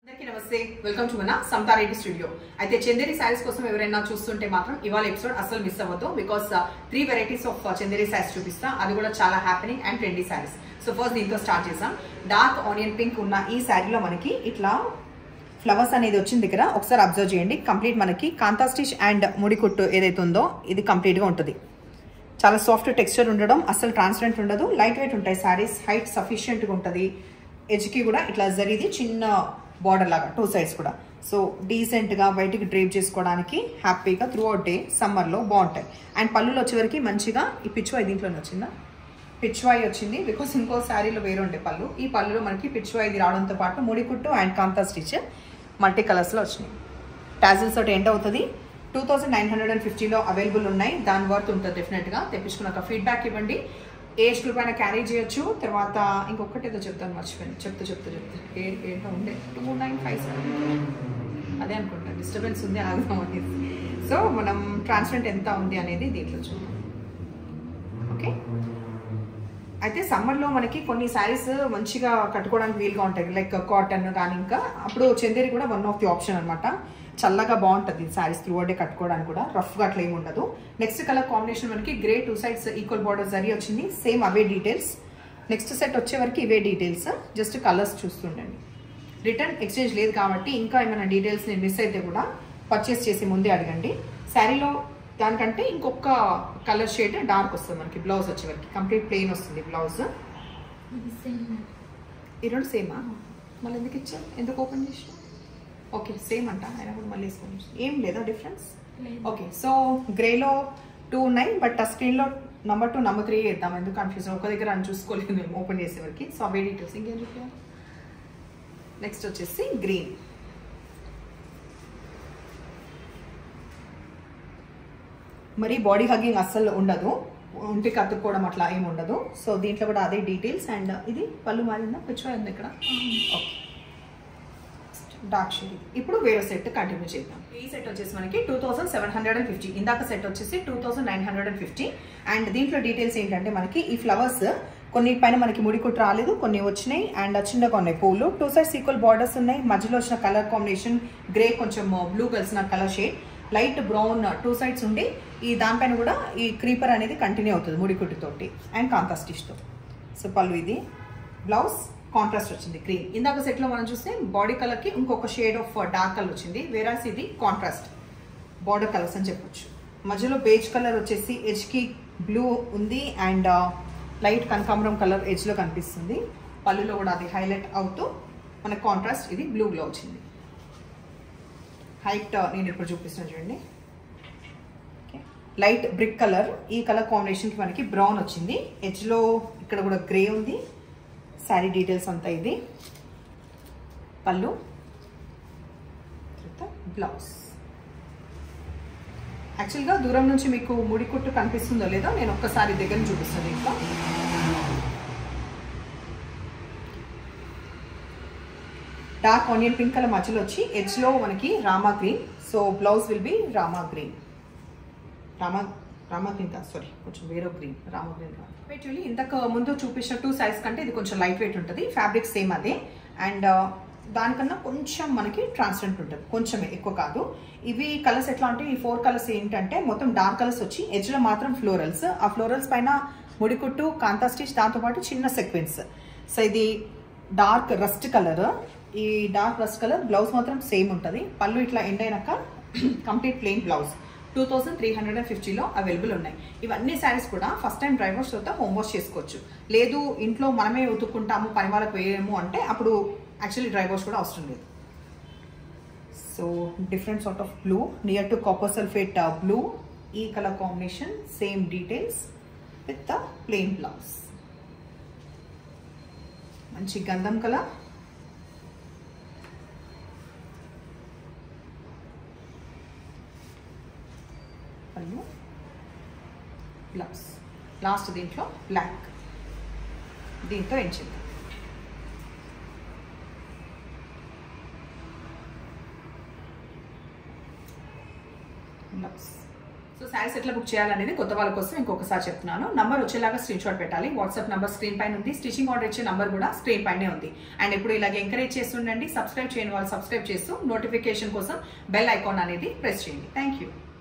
అందరికీ నమస్తే welcome to మన సంతారెడ్డి స్టూడియో అయితే చందేరి శారీస్ కోసం ఎవరైనా చూస్తుంటే మాత్రం ఇవాళ ఎపిసోడ్ అసలు మిస్ అవ్వద్దు because three varieties of Chanderi saris చూపిస్తా అది కూడా చాలా happening and trendy saris so first దీంతో స్టార్ట్ చేసాం డార్క్ ఆనియన్ పింక్ ఉన్న ఈ శారీలో మనకి ఇట్లా ఫ్లవర్స్ అనేది వచ్చిన దగ్గర ఒకసారి అబ్జర్వ్ చేయండి కంప్లీట్ మనకి కాంతా స్టిచ్ అండ్ ముడికుట్టు ఏదైతే ఉందో ఇది కంప్లీట్గా ఉంటుంది చాలా సాఫ్ట్ టెక్స్చర్ ఉండడం అసలు ట్రాన్స్పరెంట్ ఉండదు లైట్ వెయిట్ ఉంటాయి శారీస్ హైట్ సఫిషియెంట్గా ఉంటుంది ఎడ్జ్కి కూడా ఇట్లా జరిది చిన్న బార్డర్ లాగా టూ సైడ్స్ కూడా సో డీసెంట్గా బయటికి డ్రైవ్ చేసుకోవడానికి హ్యాపీగా త్రూ అవుట్ డే సమ్మర్లో బాగుంటాయి అండ్ పళ్ళులు వచ్చేవరకు మంచిగా ఈ పిచ్వాయి దీంట్లోనే వచ్చిందా పిచ్వాయి వచ్చింది బికాస్ ఇంకో శారీలో వేరే ఉండే పళ్ళు ఈ పళ్ళులో మనకి పిచ్వాయి ఇది రావడంతో పాటు ముడికుట్టు అండ్ కాంతా స్టిచ్ మల్టీ కలర్స్లో వచ్చినాయి టాజిల్స్ తోటి ఎండ్ అవుతుంది two thousand nine hundred and ఫిఫ్టీలో అవైలబుల్ ఉన్నాయి దాని వర్త్ ఉంటుంది డెఫినెట్గా తెప్పించుకున్నాక ఫీడ్బ్యాక్ ఇవ్వండి ఏజ్ గ్రూప్ అయినా క్యారీ చేయొచ్చు తర్వాత ఇంకొకటి ఏదో చెప్తాను మర్చిపోయాను చెప్తూ చెప్తూ చెప్తూ ఏ ఏంటో ఉండే టూ నైన్ ఫైవ్ సెవెన్ అదే అనుకుంటాను డిస్టర్బెన్స్ ఉంది ఆగుదాం అనేది సో మనం ట్రాన్స్పరెంట్ ఎంత ఉంది అనేది దీంట్లో చూద్దాం ఓకే అయితే సమ్మర్లో మనకి కొన్ని శారీస్ మంచిగా కట్టుకోవడానికి వీలుగా ఉంటాయి లైక్ కాటన్ కానీ ఇంకా అప్పుడు చందేరి కూడా వన్ ఆఫ్ ది ఆప్షన్ అనమాట చల్లగా బాగుంటుంది శారీస్ త్రూ డే కట్టుకోవడానికి కూడా రఫ్గా అట్లా ఏమి ఉండదు నెక్స్ట్ కలర్ కాంబినేషన్ మనకి grey two sides equal border zari వచ్చింది సేమ్ అవే డీటెయిల్స్ నెక్స్ట్ సెట్ వచ్చే వరకు ఇవే డీటెయిల్స్ జస్ట్ కలర్స్ చూస్తుండండి రిటర్న్ ఎక్స్చేంజ్ లేదు కాబట్టి ఇంకా ఏమైనా డీటెయిల్స్ నేను మిస్ అయితే కూడా పర్చేస్ చేసి ముందే అడగండి శారీలో దానికంటే ఇంకొక కలర్ షేడ్ డార్క్ వస్తుంది మనకి బ్లౌజ్ వచ్చే వరకు కంప్లీట్ ప్లెయిన్ వస్తుంది బ్లౌజ్ ఈ రెండు సేమా మళ్ళీ ఎందుకు ఇచ్చారు ఎందుకు ఓపెన్ చేసి ఓకే సేమ్ అంట ఆయన కూడా మళ్ళీ వేసుకొని ఏం లేదా డిఫరెన్స్ ఓకే సో గ్రేలో టూ ఉన్నాయి బట్ ఆ స్క్రీన్లో నెంబర్ టూ నెంబర్ త్రీ వేద్దాం ఎందుకు కన్ఫ్యూజన్ ఒక దగ్గర అని చూసుకోలేదు మేము ఓపెన్ చేసేవరకు సో అవే డీటెయిల్స్ ఇంకేం చూపించాలి నెక్స్ట్ వచ్చేసి గ్రీన్ మరి బాడీ హగ్గింగ్ అస్సలు ఉండదు ఒంటికి అతుక్కోవడం అట్లా ఏమి ఉండదు సో దీంట్లో కూడా అదే డీటెయిల్స్ అండ్ ఇది పళ్ళు మారిందా పిచ్చో ఉంది ఇక్కడ ఓకే డార్క్ షేడ్ ఇప్పుడు వేరే సెట్ కంటిన్యూ చేద్దాం ఈ సెట్ వచ్చేసి మనకి two thousand seven hundred and fifty ఇందాక సెట్ వచ్చేసి two thousand nine hundred and fifty and దీంట్లో డీటెయిల్స్ ఏంటంటే మనకి ఈ ఫ్లవర్స్ కొన్ని పైన మనకి ముడికుట్టు రాలేదు కొన్ని వచ్చినాయి అండ్ చిన్నగా ఉన్నాయి పూలు టూ సైడ్స్ ఈక్వల్ బార్డర్స్ ఉన్నాయి మధ్యలో వచ్చిన కలర్ కాంబినేషన్ గ్రే కొంచెం బ్లూ కలిసిన colour shade light brown two sides ఉండి ఈ దానిపైన కూడా ఈ క్రీపర్ అనేది కంటిన్యూ అవుతుంది ముడికుట్టుతోటి అండ్ కాంతా స్టిచ్తో సో పళ్ళు ఇది బ్లౌజ్ కాంట్రాస్ట్ వచ్చింది గ్రీన్ ఇందాక సెట్లో మనం చూస్తే బాడీ కలర్కి ఇంకొక షేడ్ ఆఫ్ డార్క్ కలర్ వచ్చింది వేరాస్ ఇది కాంట్రాస్ట్ బార్డర్ కలర్స్ అని చెప్పొచ్చు మధ్యలో బేజ్ కలర్ వచ్చేసి ఎడ్జ్కి బ్లూ ఉంది అండ్ లైట్ కనకాంబరం కలర్ ఎడ్జ్లో కనిపిస్తుంది పళ్ళులో కూడా అది హైలైట్ అవుతూ మనకు కాంట్రాస్ట్ ఇది బ్లూలో వచ్చింది హైట్ నేను ఇప్పుడు చూపిస్తున్నాను చూడండి లైట్ బ్రిక్ కలర్ ఈ కలర్ కాంబినేషన్కి మనకి బ్రౌన్ వచ్చింది ఎడ్జ్లో ఇక్కడ కూడా గ్రే ఉంది శారీ డీటెయిల్స్ అంతా ఇది పళ్ళు తర్వాత బ్లౌజ్ యాక్చువల్గా దూరం నుంచి మీకు ముడి కుట్టు కనిపిస్తుందో లేదో నేను ఒక్కసారి దగ్గర చూపిస్తాను ఇంకా డార్క్ ఆనియన్ పింక్ కలర్ మధ్యలో వచ్చి ఎడ్జ్లో మనకి Rama green so blouse will be Rama green Rama Rama green కాదు సారీ కొంచెం వేరే గ్రీన్ రామా గ్రీన్ కాదు యాక్చువల్లీ ఇంతకు ముందు చూపించిన టూ సైజ్ కంటే ఇది కొంచెం లైట్ వెయిట్ ఉంటుంది ఫ్యాబ్రిక్ సేమ్ అదే అండ్ దానికన్నా కొంచెం మనకి ట్రాన్స్పరెంట్ ఉంటుంది కొంచెమే ఎక్కువ కాదు ఇవి కలర్స్ ఎట్లా అంటే ఈ ఫోర్ కలర్స్ ఏంటంటే మొత్తం డార్క్ కలర్స్ వచ్చి ఎడ్జ్లో మాత్రం ఫ్లోరల్స్ ఆ ఫ్లోరల్స్ పైన ముడికుట్టు కాంతా స్టిచ్ దాంతోపాటు చిన్న సెక్వెన్స్ సో ఇది డార్క్ రస్ట్ కలర్ ఈ డార్క్ రస్ట్ కలర్ బ్లౌజ్ మాత్రం సేమ్ ఉంటుంది పళ్ళు ఇట్లా ఎండ్ అయినాక complete plain blouse two thousand three hundred and ఫిఫ్టీలో అవైలబుల్ ఉన్నాయి ఇవన్నీ శారీస్ కూడా ఫస్ట్ టైం డ్రై వాష్ తర్వాత హోమ్ వాష్ చేసుకోవచ్చు లేదు ఇంట్లో మనమే ఉతుక్కుంటాము పని వాళ్ళకి వేయము అంటే అప్పుడు యాక్చువల్లీ డ్రై వాష్ కూడా అవసరం లేదు so different sort of blue near to copper sulphate blue ఈ colour combination same details with the plain blouse మంచి గంధం కలర్ పళ్ళు బ్లౌజ్ లాస్ట్ దీంట్లో బ్లాక్ దీంతో ఎంచింది బ్లౌజ్ సో శారీస్ ఎట్లా బుక్ చేయాలనేది కొత్త వాళ్ళ కోసం ఇంకొకసారి చెప్తున్నాను నంబర్ వచ్చేలాగా స్క్రీన్ షాట్ పెట్టాలి వాట్సాప్ నంబర్ స్క్రీన్ పైన ఉంది స్టిచింగ్ ఆర్డర్ ఇచ్చే నంబర్ కూడా స్క్రీన్ పైనే ఉంది అండ్ ఇప్పుడు ఇలాగ ఎంకరేజ్ చేస్తుండండి సబ్స్క్రైబ్ చేయని వాళ్ళు సబ్స్క్రైబ్ చేస్తూ నోటిఫికేషన్ కోసం బెల్ ఐకాన్ అనేది ప్రెస్ చేయండి థ్యాంక్ యూ